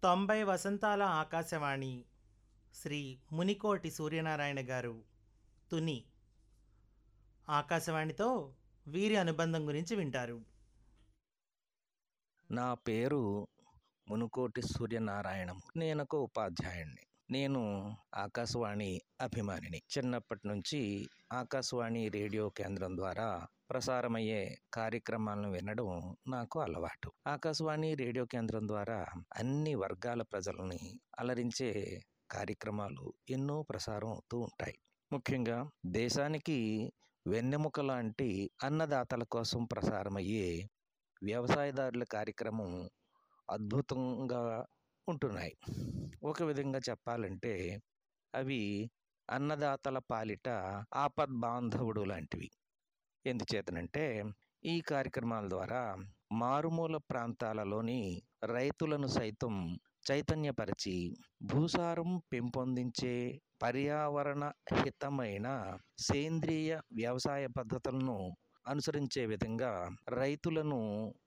తొంభై వసంతాల ఆకాశవాణి శ్రీ మునికోటి సూర్యనారాయణ గారు తుని ఆకాశవాణితో వీరి అనుబంధం గురించి వింటారు నా పేరు మునుకోటి సూర్యనారాయణం నేను ఒక ఉపాధ్యాయుడిని నేను ఆకాశవాణి అభిమానిని చిన్నప్పటి నుంచి ఆకాశవాణి రేడియో కేంద్రం ద్వారా ప్రసారమయ్యే కార్యక్రమాలను వినడం నాకు అలవాటు ఆకాశవాణి రేడియో కేంద్రం ద్వారా అన్ని వర్గాల ప్రజలని అలరించే కార్యక్రమాలు ఎన్నో ప్రసారం అవుతూ ఉంటాయి ముఖ్యంగా దేశానికి వెన్నెముక లాంటి అన్నదాతల కోసం ప్రసారమయ్యే వ్యవసాయదారుల కార్యక్రమం అద్భుతంగా ఉంటున్నాయి ఒక విధంగా చెప్పాలంటే అవి అన్నదాతల పాలిట ఆపద్ బాంధవుడు లాంటివి ఎందుచేతనంటే ఈ కార్యక్రమాల ద్వారా మారుమూల ప్రాంతాలలోని రైతులను సైతం చైతన్యపరిచి భూసారం పెంపొందించే పర్యావరణ హితమైన సేంద్రియ వ్యవసాయ పద్ధతులను అనుసరించే విధంగా రైతులను